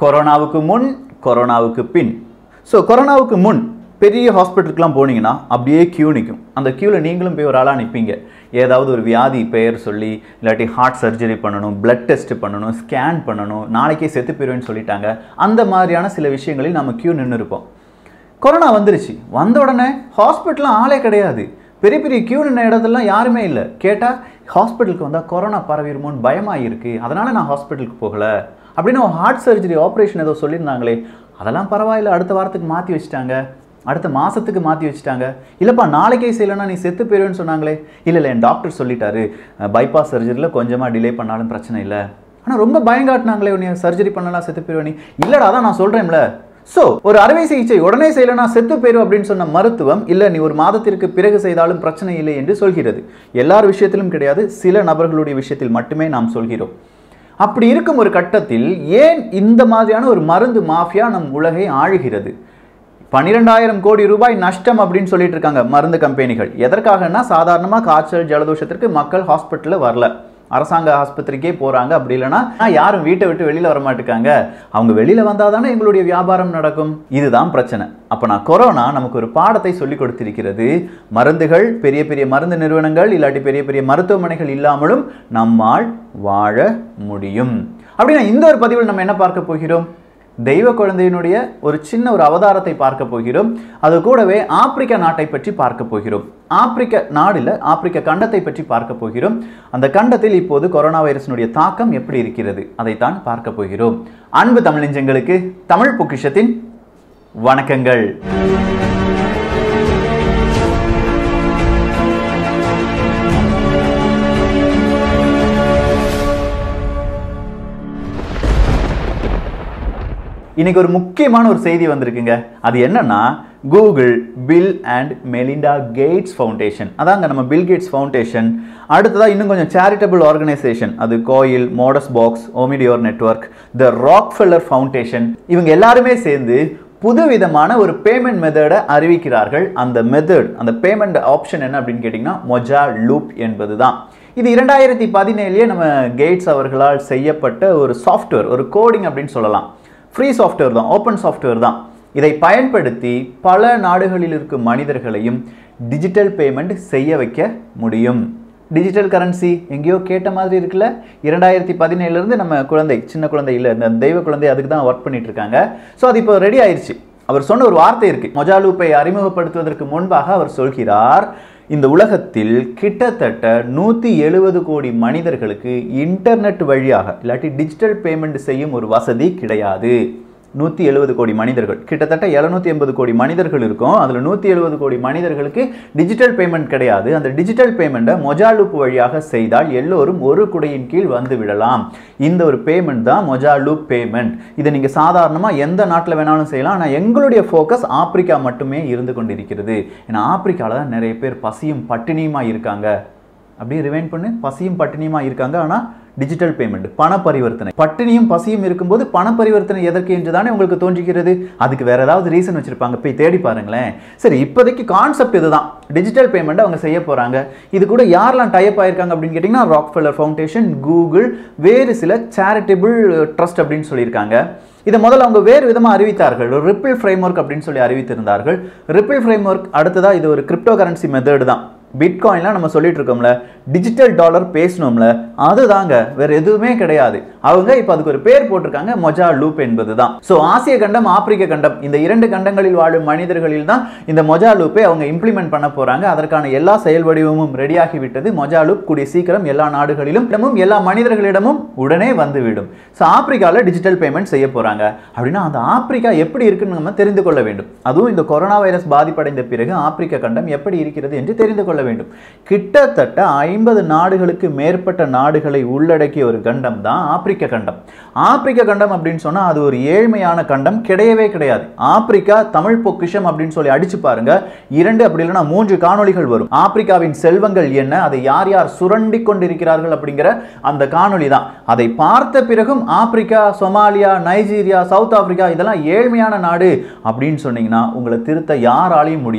கொரோனாவுக்கு முன் கொரோனாவுக்கு பின் ஸோ கொரோனாவுக்கு முன் பெரிய ஹாஸ்பிட்டலுக்குலாம் போனீங்கன்னா அப்படியே கியூ நிற்கும் அந்த க்யூவில் நீங்களும் போய் ஒரு ஆளாக நிற்பீங்க ஏதாவது ஒரு வியாதி பெயர் சொல்லி இல்லாட்டி ஹார்ட் சர்ஜரி பண்ணணும் பிளட் டெஸ்ட் பண்ணணும் ஸ்கேன் பண்ணணும் நாளைக்கே செத்து போயிடுவேன்னு சொல்லிட்டாங்க அந்த மாதிரியான சில விஷயங்களில் நம்ம கியூ நின்று இருப்போம் கொரோனா வந்துருச்சு வந்த உடனே ஹாஸ்பிட்டலாம் ஆளே கிடையாது பெரிய பெரிய கியூ நின்ன இடத்துலலாம் யாருமே இல்லை கேட்டால் ஹாஸ்பிட்டலுக்கு வந்தால் கொரோனா பரவிடுமோன்னு பயமாக இருக்குது அதனால் நான் ஹாஸ்பிட்டலுக்கு போகலை அப்படின்னு ஹார்ட் சர்ஜரி ஆப்ரேஷன் ஏதோ சொல்லியிருந்தாங்களே அதெல்லாம் பரவாயில்ல அடுத்த வாரத்துக்கு மாற்றி வச்சுட்டாங்க அடுத்த மாதத்துக்கு மாற்றி வச்சுட்டாங்க இல்லைப்பா நாளைக்கே செய்யலைன்னா நீ செத்து போயிடுவேன்னு சொன்னாங்களே இல்லை இல்லை என் டாக்டர் சொல்லிட்டாரு பைபாஸ் சர்ஜரியில் கொஞ்சமாக டிலே பண்ணாலும் பிரச்சனை இல்லை ஆனால் ரொம்ப பயங்காட்டினாங்களே உன்னை சர்ஜரி பண்ணலாம் செத்து போயிடுவே நீ இல்லைடா அதான் நான் சொல்கிறேன்ல ஸோ ஒரு அறுவை சிகிச்சை உடனே செய்யலைனா செத்து போயிடும் அப்படின்னு சொன்ன மருத்துவம் இல்லை நீ ஒரு மாதத்திற்கு பிறகு செய்தாலும் பிரச்சனை இல்லை என்று சொல்கிறது எல்லார் விஷயத்திலும் கிடையாது சில நபர்களுடைய விஷயத்தில் மட்டுமே நாம் சொல்கிறோம் அப்படி இருக்கும் ஒரு கட்டத்தில் ஏன் இந்த மாதிரியான ஒரு மருந்து மாஃபியா நம் உலகை ஆழுகிறது பன்னிரெண்டாயிரம் கோடி ரூபாய் நஷ்டம் அப்படின்னு சொல்லிட்டு இருக்காங்க மருந்து கம்பெனிகள் எதற்காகனா சாதாரணமாக காய்ச்சல் ஜலதோஷத்திற்கு மக்கள் ஹாஸ்பிட்டலில் வரல அரசாங்க ஆஸ்பத்திரிக்கே போகிறாங்க அப்படி இல்லைன்னா யாரும் வீட்டை விட்டு வெளியில் வர மாட்டேங்காங்க அவங்க வெளியில் வந்தால் தானே எங்களுடைய வியாபாரம் நடக்கும் இதுதான் பிரச்சனை அப்போ நான் கொரோனா நமக்கு ஒரு பாடத்தை சொல்லி கொடுத்திருக்கிறது மருந்துகள் பெரிய பெரிய மருந்து நிறுவனங்கள் இல்லாட்டி பெரிய பெரிய மருத்துவமனைகள் இல்லாமலும் நம்மால் வாழ முடியும் அப்படின்னா இந்த ஒரு பதிவில் நம்ம என்ன பார்க்க போகிறோம் தெய்வ குழந்தையினுடைய ஒரு சின்ன ஒரு அவதாரத்தை பார்க்க போகிறோம் அது கூடவே ஆப்பிரிக்க நாட்டை பற்றி பார்க்க போகிறோம் ஆப்பிரிக்க நாடில் ஆப்பிரிக்க கண்டத்தை பற்றி பார்க்க போகிறோம் அந்த கண்டத்தில் இப்போது கொரோனா வைரஸினுடைய தாக்கம் எப்படி இருக்கிறது அதைத்தான் பார்க்க போகிறோம் அன்பு தமிழஞ்சங்களுக்கு தமிழ் பொக்கிஷத்தின் வணக்கங்கள் இன்னைக்கு ஒரு முக்கியமான ஒரு செய்தி வந்திருக்குங்க அது என்னன்னா Google Bill and Melinda Gates Foundation அதாங்க நம்ம பில் கேட்ஸ் ஃபவுண்டேஷன் அடுத்ததாக இன்னும் கொஞ்சம் சேரிட்டபிள் ஆர்கனைசேஷன் அது கோயில் மோடஸ் பாக்ஸ் Omidyar Network the Rockefeller Foundation இவங்க எல்லாருமே சேர்ந்து புதுவிதமான ஒரு பேமெண்ட் மெத்தடை அறிவிக்கிறார்கள் அந்த மெத்தட் அந்த பேமெண்ட் ஆப்ஷன் என்ன அப்படின்னு கேட்டிங்கன்னா மொஜா லூப் என்பது தான் இது இரண்டாயிரத்தி பதினேழுலேயே நம்ம கேட்ஸ் அவர்களால் செய்யப்பட்ட ஒரு சாஃப்ட்வேர் ஒரு கோடிங் அப்படின்னு சொல்லலாம் ஃப்ரீ சாஃப்ட்வேர் தான் ஓப்பன் சாஃப்ட்வேர் தான் இதை பயன்படுத்தி பல நாடுகளில் இருக்கும் மனிதர்களையும் டிஜிட்டல் பேமெண்ட் செய்ய வைக்க முடியும் டிஜிட்டல் கரன்சி எங்கேயோ கேட்ட மாதிரி இருக்குல்ல இரண்டாயிரத்தி பதினேழுலேருந்து நம்ம குழந்தை சின்ன குழந்தை இல்லை இந்த தெய்வ குழந்தை அதுக்கு தான் ஒர்க் பண்ணிட்டு இருக்காங்க ஸோ அது இப்போ ரெடி ஆயிடுச்சு அவர் சொன்ன ஒரு வார்த்தை இருக்கு மொஜாலூப்பை அறிமுகப்படுத்துவதற்கு முன்பாக அவர் சொல்கிறார் இந்த உலகத்தில் கிட்டத்தட்ட நூற்றி எழுபது கோடி மனிதர்களுக்கு இன்டர்நெட் வழியாக இல்லாட்டி டிஜிட்டல் பேமெண்ட் செய்யும் ஒரு வசதி கிடையாது நூற்றி எழுபது கோடி மனிதர்கள் கிட்டத்தட்ட எழுநூற்றி எண்பது கோடி மனிதர்கள் இருக்கும் அதில் நூற்றி எழுபது கோடி மனிதர்களுக்கு டிஜிட்டல் பேமெண்ட் கிடையாது அந்த டிஜிட்டல் பேமெண்ட்டை மொஜாலூப் வழியாக செய்தால் எல்லோரும் ஒரு குடையின் கீழ் வந்து விடலாம் இந்த ஒரு பேமெண்ட் தான் மொஜாலூப் பேமெண்ட் இதை நீங்கள் சாதாரணமாக எந்த நாட்டில் வேணாலும் செய்யலாம் ஆனால் எங்களுடைய ஃபோக்கஸ் ஆப்பிரிக்கா மட்டுமே இருந்து கொண்டிருக்கிறது ஏன்னா ஆப்பிரிக்காவில் தான் நிறைய பேர் பசியும் பட்டினியுமா இருக்காங்க அப்படியே ரிவைன் பண்ணு பசியும் பட்டினியுமா இருக்காங்க ஆனால் டிஜிட்டல் பேமெண்ட் பண பரிவர்த்தனை பட்டினியும் பசியும் இருக்கும்போது பண பரிவர்த்தனை எதற்கு என்று தானே உங்களுக்கு தோன்றுகிறது அதுக்கு வேற ஏதாவது ரீசன் வச்சிருப்பாங்க போய் தேடி பாருங்களேன் சரி இப்போதைக்கு கான்செப்ட் இதுதான் டிஜிட்டல் பேமெண்ட் அவங்க செய்ய போறாங்க இது கூட யாரெல்லாம் டைப் ஆயிருக்காங்க அப்படின்னு கேட்டிங்கன்னா ராக்ஃபெல்லர் ஃபவுண்டேஷன் கூகுள் வேறு சில சேரிட்டபிள் ட்ரஸ்ட் அப்படின்னு சொல்லியிருக்காங்க இதை முதல்ல அவங்க வேறு விதமாக அறிவித்தார்கள் ஒரு ரிப்பிள் ஃப்ரேம் ஒர்க் அப்படின்னு சொல்லி அறிவித்திருந்தார்கள் ரிப்பிள் ஃப்ரேம் ஒர்க் அடுத்ததாக இது ஒரு கிரிப்டோ கரன்சி மெத்தட் தான் பிட்காயின்லாம் நம்ம சொல்லிட்டு இருக்கோம்ல டிஜிட்டல் டாலர் பேசணும்ல அதுதாங்க வேற எதுவுமே கிடையாது அவங்க இப்போ அதுக்கு ஒரு பேர் போட்டிருக்காங்க மொஜா லூப் என்பது தான் ஸோ ஆசிய கண்டம் ஆப்பிரிக்க கண்டம் இந்த இரண்டு கண்டங்களில் வாழும் மனிதர்களில் தான் இந்த மொஜா லூப்பை அவங்க இம்ப்ளிமெண்ட் பண்ண போறாங்க அதற்கான எல்லா செயல் வடிவமும் ரெடியாகி விட்டது மொஜா லூப் கூடிய சீக்கிரம் எல்லா நாடுகளிலும் இடமும் எல்லா மனிதர்களிடமும் உடனே வந்துவிடும் ஸோ ஆப்பிரிக்காவில் டிஜிட்டல் பேமெண்ட் செய்ய போறாங்க அப்படின்னா அந்த ஆப்பிரிக்கா எப்படி இருக்குன்னு நம்ம தெரிந்து கொள்ள வேண்டும் அதுவும் இந்த கொரோனா வைரஸ் பாதிப்படைந்த பிறகு ஆப்பிரிக்க கண்டம் எப்படி இருக்கிறது என்று தெரிந்து கொள்ள வேண்டும் கிட்டத்தட்ட ஐம்பது நாடுகளுக்கு மேற்பட்ட நாடுகளை உள்ளடக்கிய ஒரு கண்டம் தான் ஆப்பிரிக்க கண்டம் ஆப்பிரிக்க கண்டம் அப்படின்னு சொன்னா அது ஒரு ஏழ்மையான கண்டம் கிடையவே கிடையாது ஆப்பிரிக்கா தமிழ் பொக்கிஷம் அப்படின்னு சொல்லி அடிச்சு பாருங்க இரண்டு அப்படி இல்லைன்னா மூன்று காணொளிகள் வரும் ஆப்பிரிக்காவின் செல்வங்கள் என்ன அதை யார் யார் சுரண்டி கொண்டிருக்கிறார்கள் அப்படிங்கிற அந்த காணொளி தான் அதை பார்த்த பிறகும் Africa Somalia Nigeria South Africa இதெல்லாம் ஏழ்மையான நாடு அப்படின்னு சொன்னீங்கன்னா உங்களை திருத்த யாராலையும் முடியாது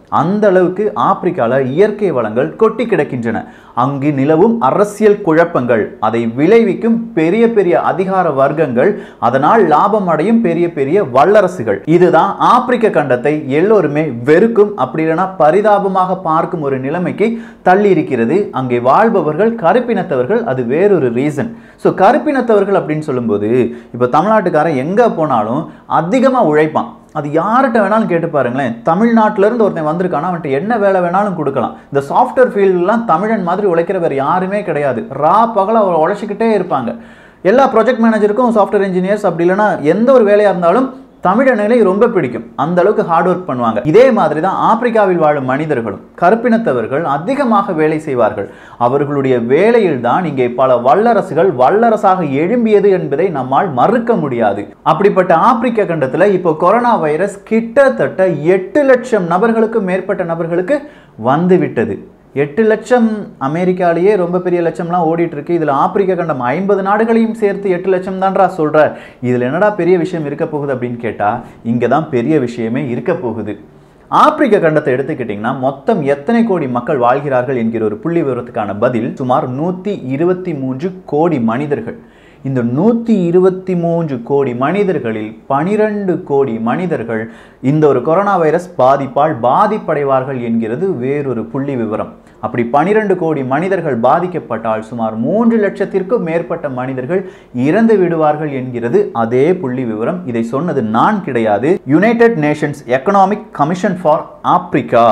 அந்த அளவுக்கு ஆப்பிரிக்கால இயற்கை வளங்கள் கொட்டி கிடக்கின்றன அங்கு நிலவும் அரசியல் குழப்பங்கள் அதை விளைவிக்கும் பெரிய பெரிய அதிகார வர்க்கங்கள் அதனால் லாபம் அடையும் பெரிய பெரிய வல்லரசுகள் இதுதான் ஆப்பிரிக்க கண்டத்தை எல்லோருமே வெறுக்கும் அப்படி இல்லைன்னா பரிதாபமாக பார்க்கும் ஒரு நிலைமைக்கு தள்ளி இருக்கிறது அங்கே வாழ்பவர்கள் கருப்பினத்தவர்கள் அது வேறொரு ரீசன் ஸோ கருப்பினத்தவர்கள் அப்படின்னு சொல்லும்போது இப்போ தமிழ்நாட்டுக்காரன் எங்கே போனாலும் அதிகமாக உழைப்பான் அது யார்கிட்ட வேணாலும் கேட்டு பாருங்களேன் தமிழ்நாட்டுல இருந்து ஒருத்தன் வந்திருக்கானா அவன்கிட்ட என்ன வேலை வேணாலும் கொடுக்கலாம் இந்த சாஃப்ட்வேர் ஃபீல்டுலாம் தமிழன் மாதிரி உழைக்கிற வேறு யாருமே கிடையாது ரா பகல அவர் உழைச்சிக்கிட்டே இருப்பாங்க எல்லா ப்ராஜெக்ட் மேனேஜருக்கும் சாஃப்ட்வேர் இன்ஜினியர்ஸ் அப்படி இல்லைன்னா எந்த ஒரு வேலையாக இருந்தாலும் தமிழனிலை ரொம்ப பிடிக்கும் அந்த அளவுக்கு ஹார்ட் ஒர்க் பண்ணுவாங்க இதே மாதிரி தான் ஆப்பிரிக்காவில் வாழும் மனிதர்களும் கருப்பினத்தவர்கள் அதிகமாக வேலை செய்வார்கள் அவர்களுடைய வேலையில் தான் இங்கே பல வல்லரசுகள் வல்லரசாக எழும்பியது என்பதை நம்மால் மறுக்க முடியாது அப்படிப்பட்ட ஆப்பிரிக்க கண்டத்தில் இப்போ கொரோனா வைரஸ் கிட்டத்தட்ட எட்டு லட்சம் நபர்களுக்கு மேற்பட்ட நபர்களுக்கு வந்து விட்டது எட்டு லட்சம் அமெரிக்காலேயே ரொம்ப பெரிய லட்சம்லாம் ஓடிட்டு இருக்கு இதில் ஆப்பிரிக்க கண்டம் ஐம்பது நாடுகளையும் சேர்த்து எட்டு லட்சம் தான்றா சொல்ற இதில் என்னடா பெரிய விஷயம் இருக்க போகுது அப்படின்னு கேட்டால் இங்கே தான் பெரிய விஷயமே இருக்க போகுது ஆப்பிரிக்க கண்டத்தை எடுத்துக்கிட்டிங்கன்னா மொத்தம் எத்தனை கோடி மக்கள் வாழ்கிறார்கள் என்கிற ஒரு புள்ளி விவரத்துக்கான பதில் சுமார் நூற்றி இருபத்தி மூன்று கோடி மனிதர்கள் இந்த நூற்றி இருபத்தி மூன்று கோடி மனிதர்களில் பனிரெண்டு கோடி மனிதர்கள் இந்த ஒரு கொரோனா வைரஸ் பாதிப்பால் பாதிப்படைவார்கள் என்கிறது வேறொரு புள்ளி விவரம் அப்படி பனிரெண்டு கோடி மனிதர்கள் பாதிக்கப்பட்டால் சுமார் மூன்று லட்சத்திற்கும் மேற்பட்ட மனிதர்கள் இறந்து விடுவார்கள் என்கிறது அதே புள்ளி விவரம் இதை சொன்னது நான் கிடையாது United Nations Economic Commission for Africa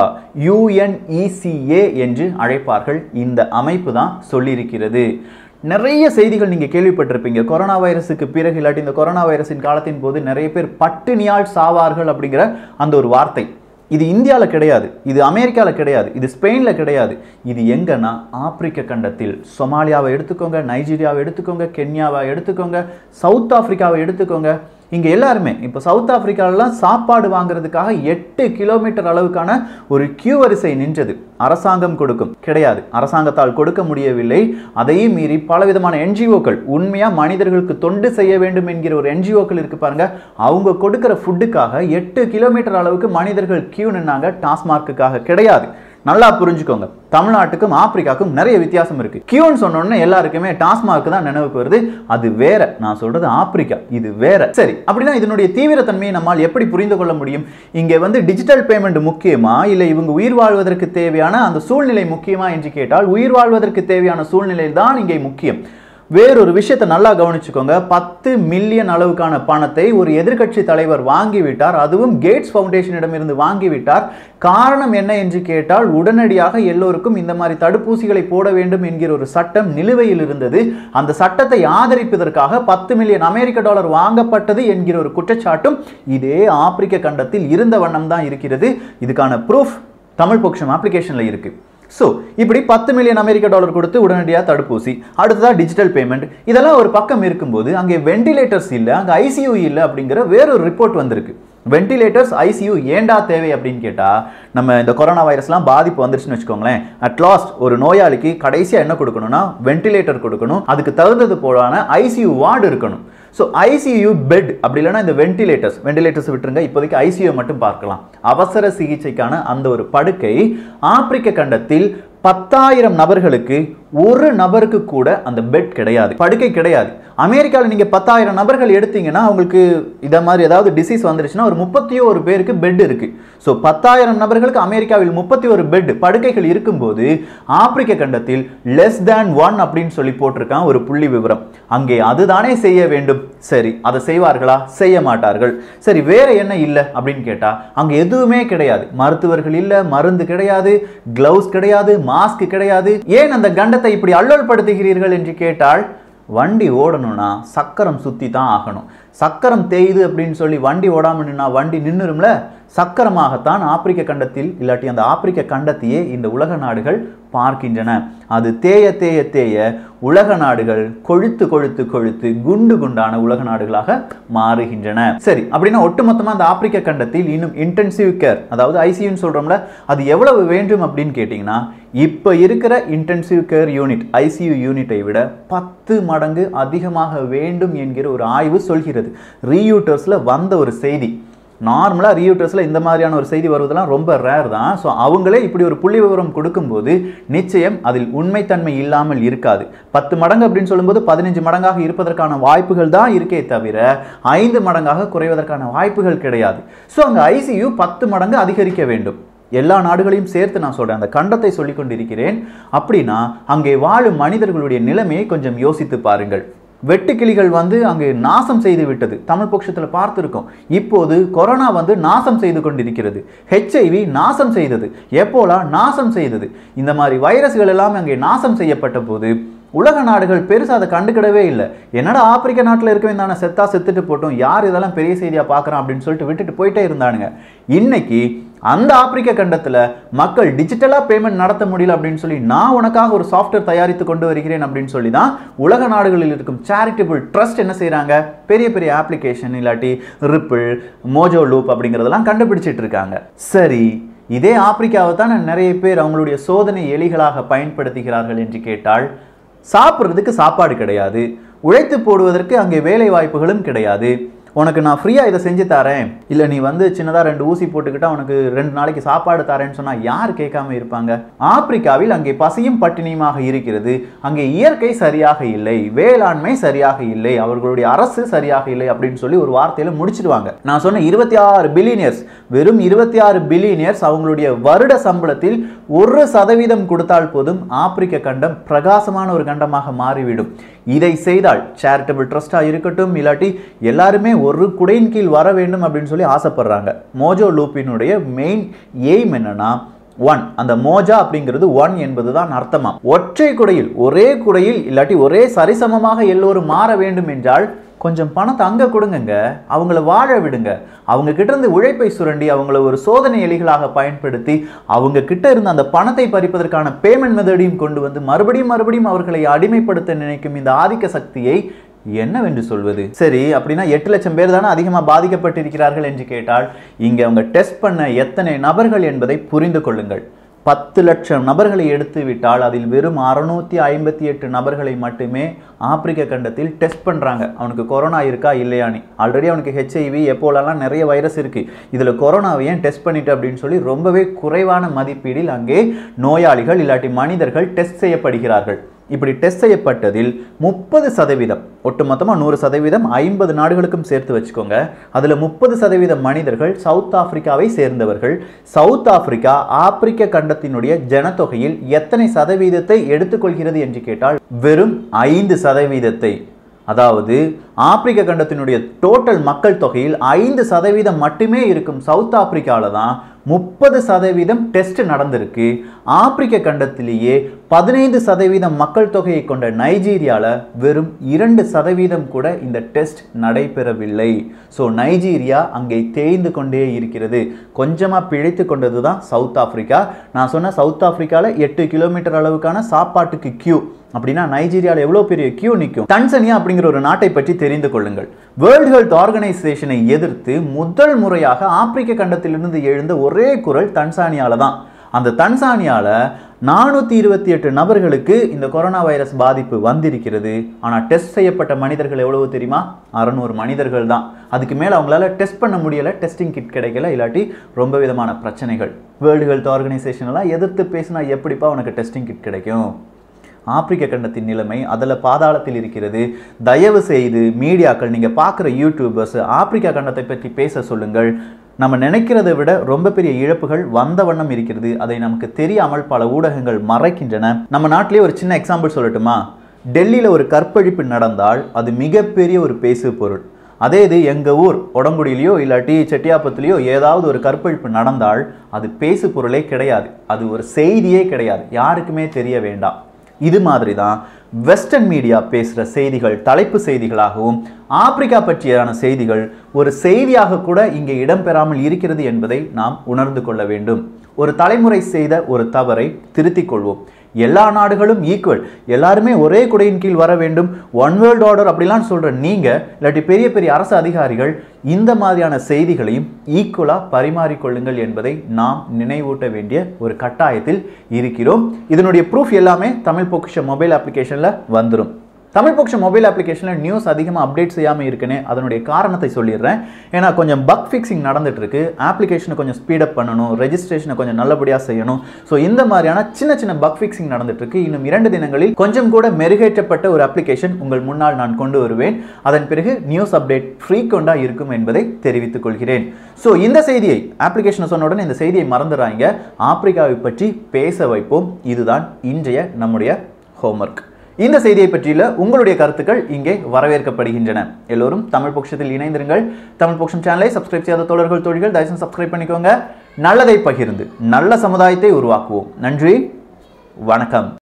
UNECA என்று அழைப்பார்கள் இந்த அமைப்பு தான் சொல்லியிருக்கிறது நிறைய செய்திகள் நீங்கள் கேள்விப்பட்டிருப்பீங்க கொரோனா வைரஸுக்கு பிறகு இல்லாட்டி இந்த கொரோனா வைரஸின் காலத்தின் போது நிறைய பேர் பட்டினியால் சாவார்கள் அப்படிங்கிற அந்த ஒரு வார்த்தை இது இந்தியாவில் கிடையாது இது அமெரிக்காவில் கிடையாது இது ஸ்பெயினில் கிடையாது இது எங்கன்னா ஆப்பிரிக்க கண்டத்தில் சொமாலியாவை எடுத்துக்கோங்க நைஜீரியாவை எடுத்துக்கோங்க கென்யாவை எடுத்துக்கோங்க சவுத் ஆப்பிரிக்காவை எடுத்துக்கோங்க இங்கே எல்லாருமே இப்போ சவுத் ஆப்பிரிக்காலலாம் சாப்பாடு வாங்குறதுக்காக எட்டு கிலோமீட்டர் அளவுக்கான ஒரு கியூ வரிசை நின்றது அரசாங்கம் கொடுக்கும் கிடையாது அரசாங்கத்தால் கொடுக்க முடியவில்லை அதையும் மீறி பலவிதமான என்ஜிஓக்கள் உண்மையாக மனிதர்களுக்கு தொண்டு செய்ய வேண்டும் என்கிற ஒரு என்ஜிஓக்கள் இருக்கு பாருங்க அவங்க கொடுக்கிற ஃபுட்டுக்காக எட்டு கிலோமீட்டர் அளவுக்கு மனிதர்கள் கியூ நின்னாங்க டாஸ்மார்க்குக்காக கிடையாது நல்லா புரிஞ்சுக்கோங்க தமிழ்நாட்டுக்கும் ஆப்பிரிக்காவுக்கும் நிறைய வித்தியாசம் இருக்கு கியூன்னு சொன்னோடனே எல்லாருக்குமே டாஸ்மார்க் தான் நினைவுக்கு வருது அது வேற நான் சொல்றது ஆப்பிரிக்கா இது வேற சரி அப்படின்னா இதனுடைய தீவிரத்தன்மையை நம்மால் எப்படி புரிந்து கொள்ள முடியும் இங்கே வந்து டிஜிட்டல் பேமெண்ட் முக்கியமா இல்லை இவங்க உயிர் வாழ்வதற்கு தேவையான அந்த சூழ்நிலை முக்கியமா என்று கேட்டால் உயிர் வாழ்வதற்கு தேவையான சூழ்நிலை தான் இங்கே முக்கியம் வேறொரு விஷயத்தை நல்லா கவனிச்சுக்கோங்க பத்து மில்லியன் அளவுக்கான பணத்தை ஒரு எதிர்க்கட்சி தலைவர் வாங்கிவிட்டார் அதுவும் கேட்ஸ் ஃபவுண்டேஷனிடமிருந்து வாங்கிவிட்டார் காரணம் என்ன என்று கேட்டால் உடனடியாக எல்லோருக்கும் இந்த மாதிரி தடுப்பூசிகளை போட வேண்டும் என்கிற ஒரு சட்டம் நிலுவையில் இருந்தது அந்த சட்டத்தை ஆதரிப்பதற்காக பத்து மில்லியன் அமெரிக்க டாலர் வாங்கப்பட்டது என்கிற ஒரு குற்றச்சாட்டும் இதே ஆப்பிரிக்க கண்டத்தில் இருந்த வண்ணம் தான் இருக்கிறது இதுக்கான ப்ரூஃப் தமிழ் பொக்ஷம் அப்ளிகேஷனில் இருக்கு ஸோ இப்படி பத்து மில்லியன் அமெரிக்க டாலர் கொடுத்து உடனடியாக தடுப்பூசி அடுத்ததாக டிஜிட்டல் பேமெண்ட் இதெல்லாம் ஒரு பக்கம் இருக்கும்போது அங்கே வெண்டிலேட்டர்ஸ் இல்லை அங்கே ஐசியூ இல்லை அப்படிங்கிற வேறொரு ரிப்போர்ட் வந்திருக்கு வெண்டிலேட்டர்ஸ் ஐசியூ ஏண்டா தேவை அப்படின்னு கேட்டால் நம்ம இந்த கொரோனா வைரஸ்லாம் பாதிப்பு வந்துருச்சுன்னு வச்சுக்கோங்களேன் அட் லாஸ்ட் ஒரு நோயாளிக்கு கடைசியாக என்ன கொடுக்கணும்னா வெண்டிலேட்டர் கொடுக்கணும் அதுக்கு தகுந்தது போலான ஐசியூ வார்டு இருக்கணும் ஸோ ஐசியூ பெட் அப்படி இல்லைன்னா இந்த வெண்டிலேட்டர்ஸ் வெண்டிலேட்டர்ஸ் விட்டுருங்க இப்போதைக்கு ஐசியூ மட்டும் பார்க்கலாம் அவசர சிகிச்சைக்கான அந்த ஒரு படுக்கை ஆப்பிரிக்க கண்டத்தில் பத்தாயிரம் நபர்களுக்கு ஒரு நபருக்கு கூட அந்த பெட் கிடையாது படுக்கை கிடையாது அமெரிக்காவில் நீங்கள் பத்தாயிரம் நபர்கள் எடுத்தீங்கன்னா உங்களுக்கு இதை மாதிரி ஏதாவது டிசீஸ் வந்துருச்சுன்னா ஒரு முப்பத்தி ஒரு பேருக்கு பெட் இருக்கு ஸோ பத்தாயிரம் நபர்களுக்கு அமெரிக்காவில் முப்பத்தி ஒரு பெட் படுக்கைகள் இருக்கும்போது ஆப்பிரிக்க கண்டத்தில் லெஸ் தேன் ஒன் அப்படின்னு சொல்லி போட்டிருக்கான் ஒரு புள்ளி விவரம் அங்கே அதுதானே செய்ய வேண்டும் சரி அதை செய்வார்களா செய்ய மாட்டார்கள் சரி வேற என்ன இல்லை அப்படின்னு கேட்டா அங்க எதுவுமே கிடையாது மருத்துவர்கள் இல்லை மருந்து கிடையாது கிளவுஸ் கிடையாது மாஸ்க் கிடையாது ஏன் அந்த கண்டத்தை இப்படி அல்லல் படுத்துகிறீர்கள் என்று கேட்டால் வண்டி ஓடணும்னா சக்கரம் சுத்தி தான் ஆகணும் சக்கரம் தேயுது அப்படின்னு சொல்லி வண்டி ஓடாம நின்னா வண்டி நின்றுரும்ல சக்கரமாகத்தான் ஆப்பிரிக்க கண்டத்தில் இல்லாட்டி அந்த ஆப்பிரிக்க கண்டத்தையே இந்த உலக நாடுகள் பார்க்கின்றன அது தேய தேய தேய உலக நாடுகள் கொழுத்து கொழுத்து கொழுத்து குண்டு குண்டான உலக நாடுகளாக மாறுகின்றன சரி அப்படின்னா ஒட்டுமொத்தமா அந்த ஆப்பிரிக்க கண்டத்தில் இன்னும் இன்டென்சிவ் கேர் அதாவது ஐசியூன்னு சொல்றோம்ல அது எவ்வளவு வேண்டும் அப்படின்னு கேட்டிங்கன்னா இப்போ இருக்கிற இன்டென்சிவ் கேர் யூனிட் ஐசியூ யூனிட்டை விட பத்து மடங்கு அதிகமாக வேண்டும் என்கிற ஒரு ஆய்வு சொல்கிறது ரீயூட்டர்ஸில் வந்த ஒரு செய்தி நார்மலாக ரியூட்டர்ஸில் இந்த மாதிரியான ஒரு செய்தி வருவதெல்லாம் ரொம்ப ரேர் தான் ஸோ அவங்களே இப்படி ஒரு புள்ளி விவரம் கொடுக்கும்போது நிச்சயம் அதில் உண்மைத்தன்மை இல்லாமல் இருக்காது பத்து மடங்கு அப்படின்னு சொல்லும்போது பதினஞ்சு மடங்காக இருப்பதற்கான வாய்ப்புகள் தான் இருக்கே தவிர ஐந்து மடங்காக குறைவதற்கான வாய்ப்புகள் கிடையாது ஸோ அங்கே ஐசியு பத்து மடங்கு அதிகரிக்க வேண்டும் எல்லா நாடுகளையும் சேர்த்து நான் சொல்றேன் அந்த கண்டத்தை சொல்லிக் கொண்டிருக்கிறேன் அப்படின்னா அங்கே வாழும் மனிதர்களுடைய நிலைமையை கொஞ்சம் யோசித்து பாருங்கள் வெட்டுக்கிளிகள் வந்து அங்கு நாசம் செய்து விட்டது தமிழ் பட்சத்தில் பார்த்துருக்கோம் இப்போது கொரோனா வந்து நாசம் செய்து கொண்டிருக்கிறது ஹெச்ஐவி நாசம் செய்தது எப்போலா நாசம் செய்தது இந்த மாதிரி வைரஸ்கள் எல்லாம் அங்கே நாசம் செய்யப்பட்ட போது உலக நாடுகள் பெருசாக அதை கண்டுக்கிடவே இல்லை என்னடா ஆப்பிரிக்க நாட்டில் இருக்கவே தானே செத்தா செத்துட்டு போட்டோம் யார் இதெல்லாம் பெரிய செய்தியாக பார்க்குறான் அப்படின்னு சொல்லிட்டு விட்டுட்டு போயிட்டே இருந்தானுங்க இன்னைக்கு அந்த ஆப்பிரிக்க கண்டத்தில் மக்கள் டிஜிட்டலாக பேமெண்ட் நடத்த முடியல அப்படின்னு சொல்லி நான் உனக்காக ஒரு சாஃப்ட்வேர் தயாரித்து கொண்டு வருகிறேன் அப்படின்னு சொல்லி தான் உலக நாடுகளில் இருக்கும் சேரிட்டபிள் ட்ரஸ்ட் என்ன செய்கிறாங்க பெரிய பெரிய ஆப்ளிகேஷன் இல்லாட்டி ரிப்பிள் மோஜோ லூப் அப்படிங்கிறதெல்லாம் கண்டுபிடிச்சிட்டு இருக்காங்க சரி இதே ஆப்பிரிக்காவை தான் நிறைய பேர் அவங்களுடைய சோதனை எலிகளாக பயன்படுத்துகிறார்கள் என்று கேட்டால் சாப்பிட்றதுக்கு சாப்பாடு கிடையாது உழைத்து போடுவதற்கு அங்கே வேலை வாய்ப்புகளும் கிடையாது உனக்கு நான் ஃப்ரீயாக இதை செஞ்சு தரேன் இல்லை நீ வந்து சின்னதாக ரெண்டு ஊசி போட்டுக்கிட்டா உனக்கு ரெண்டு நாளைக்கு சாப்பாடு தரேன்னு சொன்னால் யார் கேட்காம இருப்பாங்க ஆப்பிரிக்காவில் அங்கே பசியும் பட்டினியுமாக இருக்கிறது அங்கே இயற்கை சரியாக இல்லை வேளாண்மை சரியாக இல்லை அவர்களுடைய அரசு சரியாக இல்லை அப்படின்னு சொல்லி ஒரு வார்த்தையில் முடிச்சிடுவாங்க நான் சொன்ன இருபத்தி ஆறு பில்லியனியர்ஸ் வெறும் இருபத்தி ஆறு பில்லியனியர்ஸ் அவங்களுடைய வருட சம்பளத்தில் ஒரு சதவீதம் கொடுத்தால் போதும் ஆப்பிரிக்க கண்டம் பிரகாசமான ஒரு கண்டமாக மாறிவிடும் இதை செய்தால் சேரிட்டபிள் ட்ரஸ்டாக இருக்கட்டும் இல்லாட்டி எல்லாருமே ஒரு குடையின் கீழ் வர வேண்டும் அப்படின்னு சொல்லி ஆசைப்படுறாங்க மோஜோ லூப்பினுடைய மெயின் எய்ம் என்னன்னா ஒன் அந்த மோஜா அப்படிங்கிறது ஒன் என்பதுதான் அர்த்தமா ஒற்றை குடையில் ஒரே குடையில் இல்லாட்டி ஒரே சரிசமமாக எல்லோரும் மாற வேண்டும் என்றால் கொஞ்சம் பணத்தை அங்கே கொடுங்கங்க அவங்கள வாழ விடுங்க அவங்க கிட்ட இருந்து உழைப்பை சுரண்டி அவங்கள ஒரு சோதனை எலிகளாக பயன்படுத்தி அவங்க கிட்ட இருந்த அந்த பணத்தை பறிப்பதற்கான பேமெண்ட் மெத்தடையும் கொண்டு வந்து மறுபடியும் மறுபடியும் அவர்களை அடிமைப்படுத்த நினைக்கும் இந்த ஆதிக்க சக்தியை என்னவென்று சொல்வது சரி அப்படின்னா எட்டு லட்சம் பேர் தானே அதிகமாக பாதிக்கப்பட்டிருக்கிறார்கள் என்று கேட்டால் இங்கே அவங்க டெஸ்ட் பண்ண எத்தனை நபர்கள் என்பதை புரிந்து கொள்ளுங்கள் பத்து லட்சம் நபர்களை எடுத்து விட்டால் அதில் வெறும் அறுநூத்தி ஐம்பத்தி எட்டு நபர்களை மட்டுமே ஆப்பிரிக்க கண்டத்தில் டெஸ்ட் பண்ணுறாங்க அவனுக்கு கொரோனா இருக்கா இல்லையான்னு ஆல்ரெடி அவனுக்கு ஹெச்ஐவி எப்போலெல்லாம் நிறைய வைரஸ் இருக்கு இதில் கொரோனாவை ஏன் டெஸ்ட் பண்ணிட்டு அப்படின்னு சொல்லி ரொம்பவே குறைவான மதிப்பீடில் அங்கே நோயாளிகள் இல்லாட்டி மனிதர்கள் டெஸ்ட் செய்யப்படுகிறார்கள் இப்படி டெஸ்ட் செய்யப்பட்டதில் முப்பது சதவீதம் ஒட்டுமொத்தமாக நூறு சதவீதம் ஐம்பது நாடுகளுக்கும் சேர்த்து வச்சுக்கோங்க அதில் முப்பது சதவீதம் மனிதர்கள் சவுத் ஆப்பிரிக்காவை சேர்ந்தவர்கள் சவுத் ஆப்பிரிக்கா ஆப்பிரிக்க கண்டத்தினுடைய ஜனத்தொகையில் எத்தனை சதவீதத்தை எடுத்துக்கொள்கிறது என்று கேட்டால் வெறும் ஐந்து சதவீதத்தை அதாவது ஆப்பிரிக்க கண்டத்தினுடைய டோட்டல் மக்கள் தொகையில் ஐந்து சதவீதம் மட்டுமே இருக்கும் சவுத் ஆப்பிரிக்காவில் தான் முப்பது சதவீதம் டெஸ்ட் நடந்திருக்கு ஆப்பிரிக்க கண்டத்திலேயே பதினைந்து சதவீதம் மக்கள் தொகையை கொண்ட நைஜீரியாவில் வெறும் இரண்டு சதவீதம் கூட இந்த டெஸ்ட் நடைபெறவில்லை ஸோ நைஜீரியா அங்கே தேய்ந்து கொண்டே இருக்கிறது கொஞ்சமாக பிழைத்து கொண்டது தான் சவுத் ஆப்பிரிக்கா நான் சொன்ன சவுத் ஆப்பிரிக்காவில் எட்டு கிலோமீட்டர் அளவுக்கான சாப்பாட்டுக்கு கியூ அப்படின்னா நைஜீரியாவில் எவ்வளோ பெரிய கியூ நிற்கும் தன்சனியா அப்படிங்கிற ஒரு நாட்டை பற்றி தெரிந்து கொள்ளுங்கள் வேர்ல்டு ஹெல்த் ஆர்கனைசேஷனை எதிர்த்து முதல் முறையாக ஆப்பிரிக்க கண்டத்திலிருந்து எழுந்த ஒரே குரல் தன்சானியால தான் அந்த தன்சானியால நானூற்றி இருபத்தி எட்டு நபர்களுக்கு இந்த கொரோனா வைரஸ் பாதிப்பு வந்திருக்கிறது ஆனால் டெஸ்ட் செய்யப்பட்ட மனிதர்கள் எவ்வளவு தெரியுமா அறநூறு மனிதர்கள் தான் அதுக்கு மேலே அவங்களால டெஸ்ட் பண்ண முடியலை டெஸ்டிங் கிட் கிடைக்கல இல்லாட்டி ரொம்ப விதமான பிரச்சனைகள் வேர்ல்டு ஹெல்த் ஆர்கனைசேஷன் எல்லாம் எதிர்த்து பேசினா எப்படிப்பா உனக்கு டெஸ்டிங் கிட் கிடைக்கும் ஆப்பிரிக்க கண்டத்தின் நிலைமை அதில் பாதாளத்தில் இருக்கிறது தயவு செய்து மீடியாக்கள் நீங்கள் பார்க்குற யூடியூபர்ஸ் ஆப்பிரிக்கா கண்டத்தை பற்றி பேச சொல்லுங்கள் நம்ம நினைக்கிறதை விட ரொம்ப பெரிய இழப்புகள் வந்த வண்ணம் இருக்கிறது அதை நமக்கு தெரியாமல் பல ஊடகங்கள் மறைக்கின்றன நம்ம நாட்டிலே ஒரு சின்ன எக்ஸாம்பிள் சொல்லட்டுமா டெல்லியில் ஒரு கற்பழிப்பு நடந்தால் அது மிகப்பெரிய ஒரு பேசு பொருள் அதே இது எங்கள் ஊர் உடங்குடியிலையோ இல்லாட்டி செட்டியாப்பத்துலேயோ ஏதாவது ஒரு கற்பழிப்பு நடந்தால் அது பேசு பொருளே கிடையாது அது ஒரு செய்தியே கிடையாது யாருக்குமே தெரிய வேண்டாம் இது மாதிரி தான் வெஸ்டர்ன் மீடியா பேசுகிற செய்திகள் தலைப்பு செய்திகளாகவும் ஆப்பிரிக்கா பற்றியான செய்திகள் ஒரு செய்தியாக கூட இங்கே இடம்பெறாமல் இருக்கிறது என்பதை நாம் உணர்ந்து கொள்ள வேண்டும் ஒரு தலைமுறை செய்த ஒரு தவறை திருத்திக் கொள்வோம் எல்லா நாடுகளும் ஈக்குவல் எல்லாருமே ஒரே குடையின் கீழ் வர வேண்டும் ஒன் வேர்ல்டு ஆர்டர் அப்படிலாம் சொல்ற நீங்க இல்லாட்டி பெரிய பெரிய அரசு அதிகாரிகள் இந்த மாதிரியான செய்திகளையும் ஈக்குவலாக பரிமாறிக்கொள்ளுங்கள் என்பதை நாம் நினைவூட்ட வேண்டிய ஒரு கட்டாயத்தில் இருக்கிறோம் இதனுடைய ப்ரூஃப் எல்லாமே தமிழ் பொக்கிஷ மொபைல் அப்ளிகேஷனில் வந்துடும் தமிழ் பொக்ஷம் மொபைல் அப்ளிகேஷனில் நியூஸ் அதிகமாக அப்டேட் செய்யாமல் இருக்குன்னு அதனுடைய காரணத்தை சொல்லிடுறேன் ஏன்னா கொஞ்சம் பக் ஃபிக்ஸிங் நடந்துட்டு இருக்கு அப்ளிகேஷனை கொஞ்சம் ஸ்பீடப் பண்ணணும் ரெஜிஸ்ட்ரேஷனை கொஞ்சம் நல்லபடியாக செய்யணும் ஸோ இந்த மாதிரியான சின்ன சின்ன பக் ஃபிக்ஸிங் நடந்துட்டு இருக்கு இன்னும் இரண்டு தினங்களில் கொஞ்சம் கூட மெருகேற்றப்பட்ட ஒரு அப்ளிகேஷன் உங்கள் முன்னால் நான் கொண்டு வருவேன் அதன் பிறகு நியூஸ் அப்டேட் ஃப்ரீக்வெண்டாக இருக்கும் என்பதை தெரிவித்துக் கொள்கிறேன் ஸோ இந்த செய்தியை அப்ளிகேஷனை சொன்ன உடனே இந்த செய்தியை மறந்துடுறாங்க ஆப்பிரிக்காவை பற்றி பேச வைப்போம் இதுதான் இன்றைய நம்முடைய ஹோம்ஒர்க் இந்த செய்தியை பற்றியுள்ள உங்களுடைய கருத்துக்கள் இங்கே வரவேற்கப்படுகின்றன எல்லோரும் தமிழ் பொக்ஷத்தில் இணைந்திருங்கள் தமிழ் பொக்ஷம் சேனலை சப்ஸ்கிரைப் செய்யாத தோழர்கள் தோழிகள் தயவுசெய்து சப்ஸ்கிரைப் பண்ணிக்கோங்க நல்லதை பகிர்ந்து நல்ல சமுதாயத்தை உருவாக்குவோம் நன்றி வணக்கம்